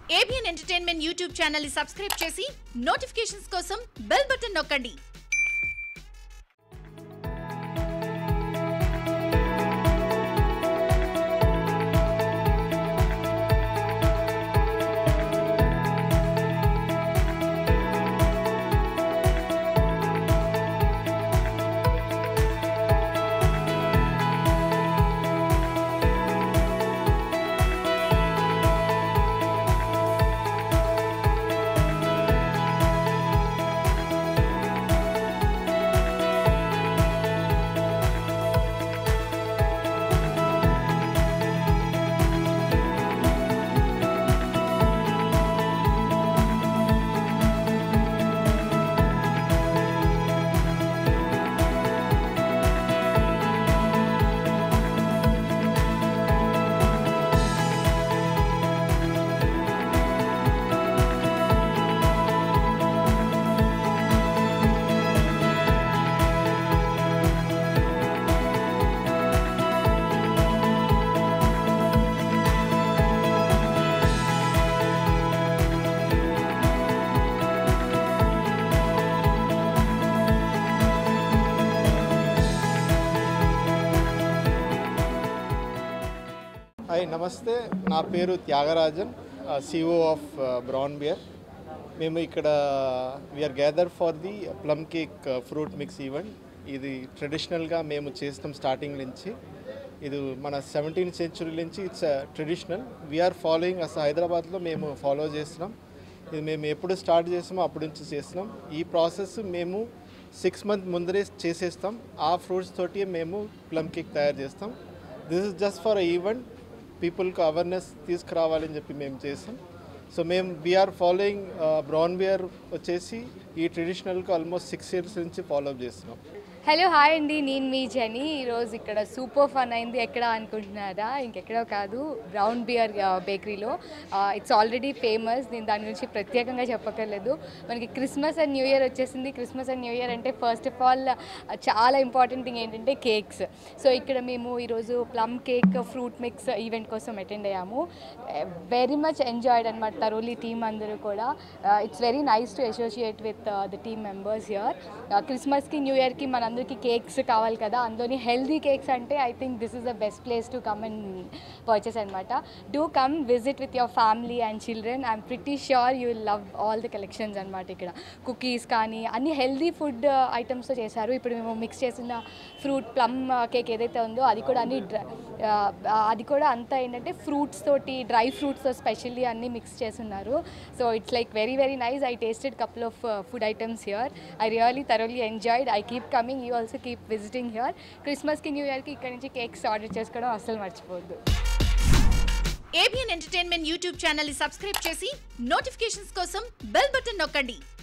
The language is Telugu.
ఏబిఎన్ ఎంటర్టైన్మెంట్ యూట్యూబ్ ఛానల్ ని సబ్స్క్రైబ్ చేసి నోటిఫికేషన్స్ కోసం బెల్ బటన్ నొక్కండి హాయ్ నమస్తే నా పేరు Thyagarajan CEO of Brown Bear మేము ఇక్కడ we're gather for the plum cake fruit mix event ఇది ట్రెడిషనల్గా మేము చేస్తాం స్టార్టింగ్ నుంచి ఇది మన సెవెంటీన్త్ సెంచురీ నుంచి ఇట్స్ ట్రెడిషనల్ వీఆర్ ఫాలోయింగ్ అసలు హైదరాబాద్లో మేము ఫాలో చేస్తున్నాం ఇది మేము ఎప్పుడు స్టార్ట్ చేస్తామో అప్పటి నుంచి చేస్తున్నాం ఈ ప్రాసెస్ మేము సిక్స్ మంత్ ముందరే చేసేస్తాం ఆ ఫ్రూట్స్ తోటి మేము ప్లమ్ కేక్ తయారు చేస్తాం this is just for event పీపుల్కి అవేర్నెస్ తీసుకురావాలని చెప్పి మేము చేస్తాం సో మేము వీఆర్ ఫాలోయింగ్ బ్రౌన్ బియర్ వచ్చేసి ఈ ట్రెడిషనల్కి ఆల్మోస్ట్ సిక్స్ ఇయర్స్ నుంచి ఫాలో అప్ చేస్తున్నాం హలో హాయ్ అండి నేను మీ జెనీ ఈరోజు ఇక్కడ సూపర్ ఫన్ అయింది ఎక్కడ అనుకుంటున్నారా ఇంకెక్కడో కాదు బ్రౌన్ బియర్ బేకరీలో ఇట్స్ ఆల్రెడీ ఫేమస్ నేను దాని గురించి ప్రత్యేకంగా చెప్పక్కర్లేదు మనకి క్రిస్మస్ అండ్ న్యూ ఇయర్ వచ్చేసింది క్రిస్మస్ అండ్ న్యూ ఇయర్ అంటే ఫస్ట్ ఆఫ్ ఆల్ చాలా ఇంపార్టెంట్ థింగ్ ఏంటంటే కేక్స్ సో ఇక్కడ మేము ఈరోజు plum cake fruit mix event కోసం అటెండ్ అయ్యాము వెరీ మచ్ ఎంజాయ్డ్ అనమాట తరోలీ టీమ్ అందరూ కూడా it's very nice to associate with the team members here క్రిస్మస్కి న్యూ ఇయర్కి మనందరికీ కేక్స్ కావాలి కదా అందులోని హెల్దీ కేక్స్ అంటే I think this is the best place to come and purchase అనమాట do come visit with your family and children I'm pretty sure you will love all the collections అనమాట ఇక్కడ కుకీస్ కానీ అన్ని హెల్దీ ఫుడ్ ఐటమ్స్తో చేశారు ఇప్పుడు మేము మిక్స్ చేసిన ఫ్రూట్ ప్లమ్ కేక్ ఏదైతే ఉందో అది కూడా అన్ని డ్రై అది కూడా అంతా ఏంటంటే ఫ్రూట్స్ తోటి డ్రై ఫ్రూట్స్తో స్పెషల్లీ అన్ని మిక్స్ చేస్తున్నారు so it's like very very nice I tasted couple of food items here I really thoroughly enjoyed I keep coming you also keep visiting here క్రిస్మస్కి న్యూ ఇయర్కి ఇక్కడ నుంచి కేక్స్ ఆర్డర్ చేసుకోవడం అస్సలు మర్చిపోవద్దు ఏబిఎన్ ఎంటర్టైన్మెంట్ యూట్యూబ్ ఛానల్ ని సబ్స్క్రైబ్ చేసి నోటిఫికేషన్స్ కోసం బెల్ బటన్ నొక్కండి